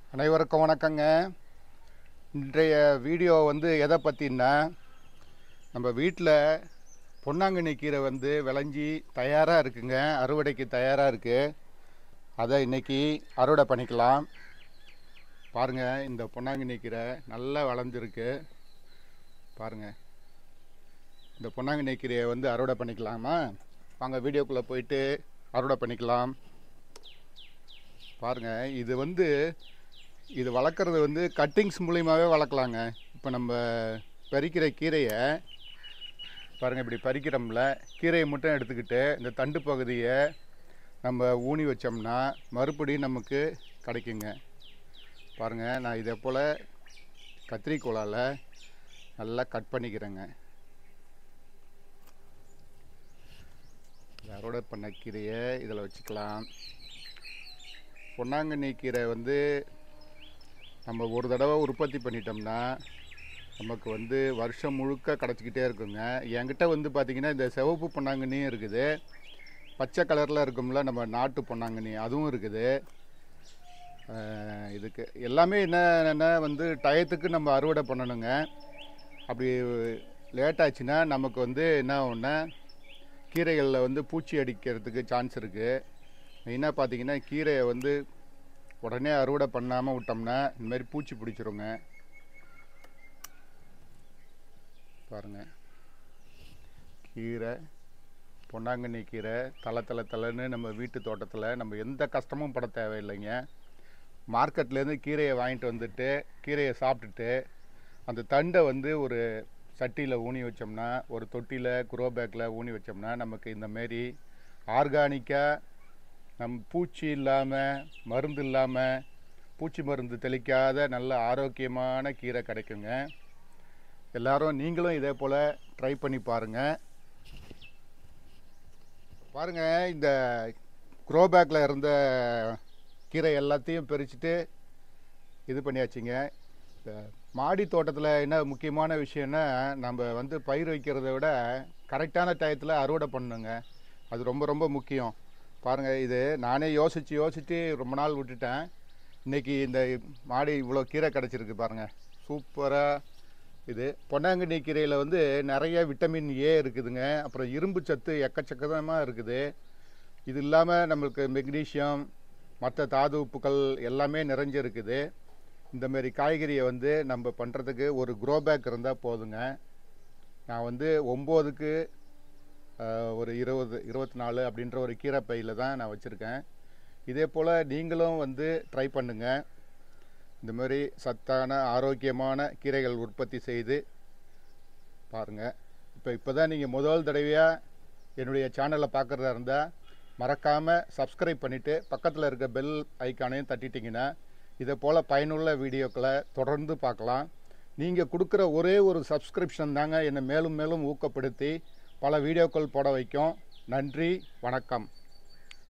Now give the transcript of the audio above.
அனைவருக்கும் வணக்கங்க இன்றைய வீடியோ வந்து எதை பற்றின்னா நம்ம வீட்டில் பொன்னாங்கண்ணி கீரை வந்து விளைஞ்சி தயாராக இருக்குங்க அறுவடைக்கு தயாராக இருக்குது அதை இன்னைக்கு அறுவடை பண்ணிக்கலாம் பாருங்கள் இந்த பொன்னாங்கண்ணி கீரை நல்லா வளைஞ்சிருக்கு பாருங்கள் இந்த பொன்னாங்கண்ணி கீரையை வந்து அறுவடை பண்ணிக்கலாமா வாங்க வீடியோக்குள்ளே போயிட்டு அறுவடை பண்ணிக்கலாம் பாருங்க இது வந்து இது வளர்க்குறது வந்து கட்டிங்ஸ் மூலியமாகவே வளர்க்கலாங்க இப்போ நம்ம பறிக்கிற கீரையை பாருங்கள் இப்படி பறிக்கிறோம்ல கீரையை மட்டும் எடுத்துக்கிட்டு இந்த தண்டு பகுதியை நம்ம ஊனி வச்சோம்னா மறுபடியும் நமக்கு கிடைக்குங்க பாருங்கள் நான் இதே போல் கத்திரிக்கோலால் நல்லா கட் பண்ணிக்கிறேங்க இந்த அறுவடை பண்ண கீரையை இதில் வச்சுக்கலாம் பொன்னாங்கண்ணி கீரை வந்து நம்ம ஒரு தடவை உற்பத்தி பண்ணிட்டோம்னா நமக்கு வந்து வருஷம் முழுக்க கிடச்சிக்கிட்டே இருக்குங்க என்கிட்ட வந்து பார்த்திங்கன்னா இந்த சிவப்பு பொன்னாங்கண்ணியும் இருக்குது பச்சை கலரில் இருக்கும்ல நம்ம நாட்டு பொன்னாங்கண்ணி அதுவும் இருக்குது அஹ் இதுக்கு எல்லாமே என்னென்ன வந்து டயத்துக்கு நம்ம அறுவடை பண்ணணுங்க அப்படி லேட் ஆச்சுன்னா நமக்கு வந்து என்ன ஒன்று கீரைகளில் வந்து பூச்சி அடிக்கிறதுக்கு சான்ஸ் இருக்குது மெயினாக பார்த்தீங்கன்னா கீரையை வந்து உடனே அறுவடை பண்ணாமல் விட்டோம்னா இந்த மாதிரி பூச்சி பிடிச்சிருங்க பாருங்க கீரை பொன்னாங்கண்ணி கீரை தலை தலை தலைன்னு நம்ம வீட்டு தோட்டத்தில் நம்ம எந்த கஷ்டமும் பட தேவையில்லைங்க மார்க்கெட்லேருந்து கீரையை வாங்கிட்டு வந்துட்டு கீரையை சாப்பிட்டுட்டு அந்த தண்டை வந்து ஒரு சட்டியில் ஊனி வச்சோம்னா ஒரு தொட்டியில் குரோ பேக்கில் ஊனி வச்சோம்னா நமக்கு இந்த மாரி ஆர்கானிக்காக நம் பூச்சி இல்லாமல் மருந்து இல்லாமல் பூச்சி மருந்து தெளிக்காத நல்ல ஆரோக்கியமான கீரை கிடைக்குங்க எல்லாரும் நீங்களும் இதே போல் ட்ரை பண்ணி பாருங்கள் பாருங்கள் இந்த க்ரோ பேக்கில் இருந்த கீரை எல்லாத்தையும் பறிச்சுட்டு இது பண்ணியாச்சுங்க இந்த மாடி தோட்டத்தில் என்ன முக்கியமான விஷயம்னா நம்ம வந்து பயிர் வைக்கிறத விட கரெக்டான டயத்தில் அறுவடை பண்ணணுங்க அது ரொம்ப ரொம்ப முக்கியம் பாருங்கள் இது நானே யோசித்து யோசித்து ரொம்ப நாள் விட்டுட்டேன் இன்றைக்கி இந்த மாடி இவ்வளோ கீரை கிடச்சிருக்கு பாருங்கள் சூப்பராக இது பொன்னாங்கண்ணி கீரையில் வந்து நிறைய விட்டமின் ஏ இருக்குதுங்க அப்புறம் இரும்பு சத்து எக்கச்சக்கமாக இருக்குது இது இல்லாமல் நம்மளுக்கு மெக்னீஷியம் மற்ற தாது உப்புக்கள் எல்லாமே நிறைஞ்சிருக்குது இந்த மாதிரி காய்கறியை வந்து நம்ம பண்ணுறதுக்கு ஒரு க்ரோ பேக் இருந்தால் போதுங்க நான் வந்து ஒம்போதுக்கு ஆஹ், ஒரு இருபது இருபத்தி நாலு அப்படின்ற ஒரு கீரை பையில் தான் நான் வச்சுருக்கேன் இதே போல் நீங்களும் வந்து ட்ரை பண்ணுங்கள் இந்த மாதிரி சத்தான ஆரோக்கியமான கீரைகள் உற்பத்தி செய்து பாருங்கள் இப்போ இப்போ தான் நீங்கள் முதல் தடவையாக என்னுடைய சேனலை பார்க்குறதா இருந்தால் மறக்காமல் சப்ஸ்கிரைப் பண்ணிவிட்டு பக்கத்தில் இருக்க பெல் ஐக்கானையும் தட்டிட்டிங்கன்னா இதை போல் பயனுள்ள வீடியோக்களை தொடர்ந்து பார்க்கலாம் நீங்கள் கொடுக்குற ஒரே ஒரு சப்ஸ்கிரிப்ஷன் தாங்க என்னை மேலும் மேலும் ஊக்கப்படுத்தி பல வீடியோக்கள் போட வைக்கும் நன்றி வணக்கம்